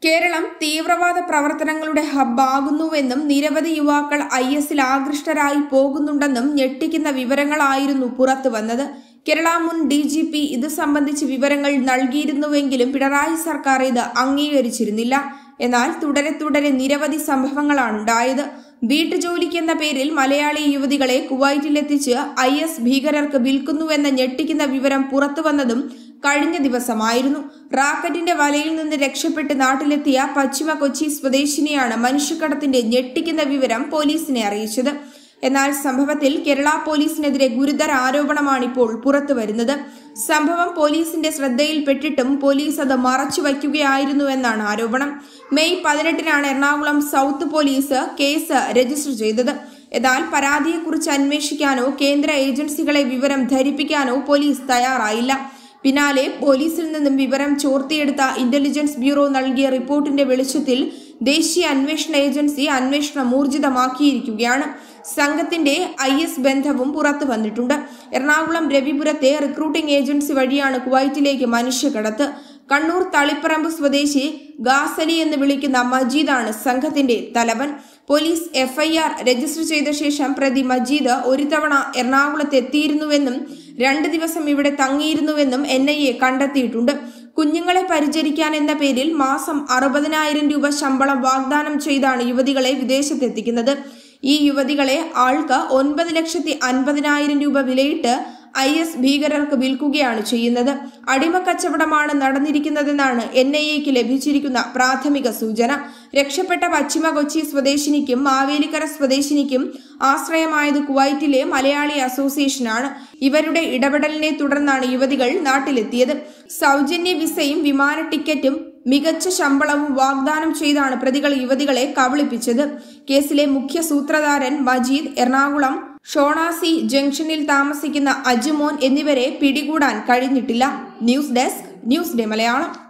കേരളം തീവ്രവാദ പ്രവർത്തനങ്ങളുടെ ഹബ്ബാകുന്നുവെന്നും നിരവധി യുവാക്കൾ ഐ എസിൽ ആകൃഷ്ടരായി പോകുന്നുണ്ടെന്നും ഞെട്ടിക്കുന്ന വിവരങ്ങളായിരുന്നു പുറത്തു വന്നത് കേരള മുൻ ഡി ജി പി ഇത് സംബന്ധിച്ച് വിവരങ്ങൾ നൽകിയിരുന്നുവെങ്കിലും പിണറായി സർക്കാർ ഇത് അംഗീകരിച്ചിരുന്നില്ല എന്നാൽ തുടരെ തുടരെ നിരവധി സംഭവങ്ങളാണ് ഉണ്ടായത് വീട്ടുജോലിക്കെന്ന പേരിൽ മലയാളി യുവതികളെ കുവൈറ്റിലെത്തിച്ച് ഐ എസ് ഭീകരർക്ക് വിൽക്കുന്നുവെന്ന ഞെട്ടിക്കുന്ന വിവരം പുറത്തുവന്നതും കഴിഞ്ഞ ദിവസമായിരുന്നു റാക്കറ്റിന്റെ വലയിൽ നിന്ന് രക്ഷപ്പെട്ട് നാട്ടിലെത്തിയ പശ്ചിമ കൊച്ചി സ്വദേശിനിയാണ് മനുഷ്യക്കടത്തിന്റെ ഞെട്ടിക്കുന്ന വിവരം പോലീസിനെ അറിയിച്ചത് എന്നാൽ സംഭവത്തിൽ കേരള പോലീസിനെതിരെ ഗുരുതര ആരോപണമാണിപ്പോൾ പുറത്തു വരുന്നത് സംഭവം പോലീസിന്റെ ശ്രദ്ധയിൽപ്പെട്ടിട്ടും പോലീസ് അത് മറച്ചു വയ്ക്കുകയായിരുന്നുവെന്നാണ് ആരോപണം മെയ് പതിനെട്ടിനാണ് Ernakulam south police case register ചെയ്തത് എന്നാൽ പരാതിയെക്കുറിച്ച് അന്വേഷിക്കാനോ കേന്ദ്ര ഏജൻസികളെ വിവരം ധരിപ്പിക്കാനോ പോലീസ് തയ്യാറായില്ല പിന്നാലെ പോലീസിൽ നിന്നും വിവരം ചോർത്തിയെടുത്ത ഇന്റലിജൻസ് ബ്യൂറോ നൽകിയ റിപ്പോർട്ടിന്റെ വെളിച്ചത്തിൽ ദേശീയ അന്വേഷണ ഏജൻസി അന്വേഷണം ഊർജിതമാക്കിയിരിക്കുകയാണ് സംഘത്തിന്റെ ഐ എസ് ബന്ധവും പുറത്തു വന്നിട്ടുണ്ട് എറണാകുളം രവിപുരത്തെ റിക്രൂട്ടിംഗ് ഏജൻസി വഴിയാണ് കുവൈറ്റിലേക്ക് മനുഷ്യക്കടത്ത് കണ്ണൂർ തളിപ്പറമ്പ് സ്വദേശി ഗാസലി എന്ന് വിളിക്കുന്ന മജീദാണ് സംഘത്തിന്റെ തലവൻ പോലീസ് എഫ്ഐആർ രജിസ്റ്റർ ചെയ്ത ശേഷം പ്രതി മജീദ് ഒരു തവണ എറണാകുളത്ത് എത്തിയിരുന്നുവെന്നും രണ്ട് ദിവസം ഇവിടെ തങ്ങിയിരുന്നുവെന്നും എൻ ഐ എ കണ്ടെത്തിയിട്ടുണ്ട് കുഞ്ഞുങ്ങളെ പരിചരിക്കാൻ എന്ന പേരിൽ മാസം അറുപതിനായിരം രൂപ ശമ്പളം വാഗ്ദാനം ചെയ്താണ് യുവതികളെ വിദേശത്തെത്തിക്കുന്നത് ഈ യുവതികളെ ആൾക്ക് ഒൻപത് ലക്ഷത്തി അൻപതിനായിരം രൂപ വിലയിട്ട് ഐ എസ് ഭീകരർക്ക് വിൽക്കുകയാണ് ചെയ്യുന്നത് അടിമക്കച്ചവടമാണ് നടന്നിരിക്കുന്നതെന്നാണ് എൻ ഐ എക്ക് ലഭിച്ചിരിക്കുന്ന പ്രാഥമിക സൂചന രക്ഷപ്പെട്ട പശ്ചിമ കൊച്ചി സ്വദേശിനിക്കും മാവേലിക്കര സ്വദേശിനിക്കും ആശ്രയമായത് കുവൈറ്റിലെ മലയാളി അസോസിയേഷനാണ് ഇവരുടെ ഇടപെടലിനെ തുടർന്നാണ് യുവതികൾ നാട്ടിലെത്തിയത് സൗജന്യ വിസയും വിമാന ടിക്കറ്റും മികച്ച ശമ്പളവും വാഗ്ദാനം ചെയ്താണ് പ്രതികൾ യുവതികളെ കബളിപ്പിച്ചത് കേസിലെ മുഖ്യ സൂത്രധാരൻ മജീദ് എറണാകുളം ഷോണാസി ജംഗ്ഷനിൽ താമസിക്കുന്ന അജുമോൻ എന്നിവരെ പിടികൂടാൻ കഴിഞ്ഞിട്ടില്ല news desk news day Malayalam